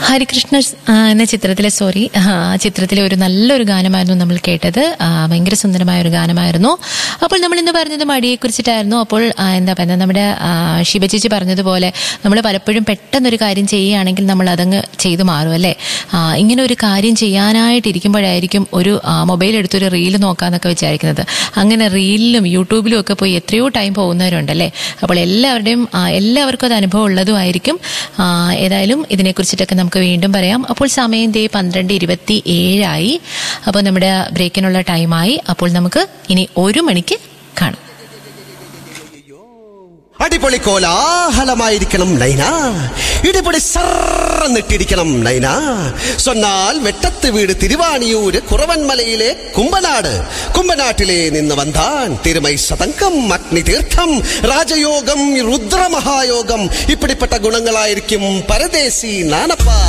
ഹരികൃഷ്ണ ആ, എന്ന ചിത്രത്തിലെ സോറി ആ ചിത്രത്തിലെ ഒരു നല്ലൊരു ഗാനമായിരുന്നു നമ്മൾ കേട്ടത് ആ, ഭയങ്കര സുന്ദരമായ ഒരു ഗാനമായിരുന്നു അപ്പോൾ നമ്മൾ ഇന്ന് പറഞ്ഞത് മടിയെ കുറിച്ചിട്ടായിരുന്നു അപ്പോൾ ആ, എന്താ പറയുക നമ്മുടെ ആ, ശിവ ചേച്ചി പറഞ്ഞതുപോലെ നമ്മൾ പലപ്പോഴും പെട്ടെന്നൊരു കാര്യം ചെയ്യുകയാണെങ്കിൽ നമ്മൾ അതങ്ങ് ചെയ്തു മാറും അല്ലേ ആ, ഇങ്ങനെ ഒരു കാര്യം ചെയ്യാനായിട്ടിരിക്കുമ്പോഴായിരിക്കും ഒരു ആ, മൊബൈൽ എടുത്തൊരു റീൽ നോക്കാന്നൊക്കെ വിചാരിക്കുന്നത് അങ്ങനെ റീലിലും യൂട്യൂബിലും ഒക്കെ പോയി എത്രയോ ടൈം പോകുന്നവരുണ്ടല്ലേ അപ്പോൾ എല്ലാവരുടെയും ആ, എല്ലാവർക്കും അത് അനുഭവം ഉള്ളതുമായിരിക്കും ആ, ഏതായാലും ഇതിനെക്കുറിച്ചിട്ടൊക്കെ നമുക്ക് വീണ്ടും പറയാം അപ്പോൾ സമയം ദേ പന്ത്രണ്ട് ഇരുപത്തി ഏഴായി അപ്പോൾ നമ്മുടെ ബ്രേക്കിനുള്ള ടൈമായി അപ്പോൾ നമുക്ക് ഇനി ഒരു മണിക്ക് കാണാം അടിപൊളി കോലാഹലമായിരിക്കണം നൈന ഇടിപൊളി സർന്നിട്ടിരിക്കണം നൈന സൊന്നാൽ വെട്ടത്ത് വീട് തിരുവാണിയൂര് കുറവൻമലയിലെ കുമ്പനാട് കുമ്പനാട്ടിലെ നിന്ന് വന്താൻ തിരുമൈ സതങ്കം അഗ്നി തീർത്ഥം രാജയോഗം രുദ്രമഹായോഗം ഇപ്പിടിപ്പെട്ട ഗുണങ്ങളായിരിക്കും പരദേശി നാനപ്പ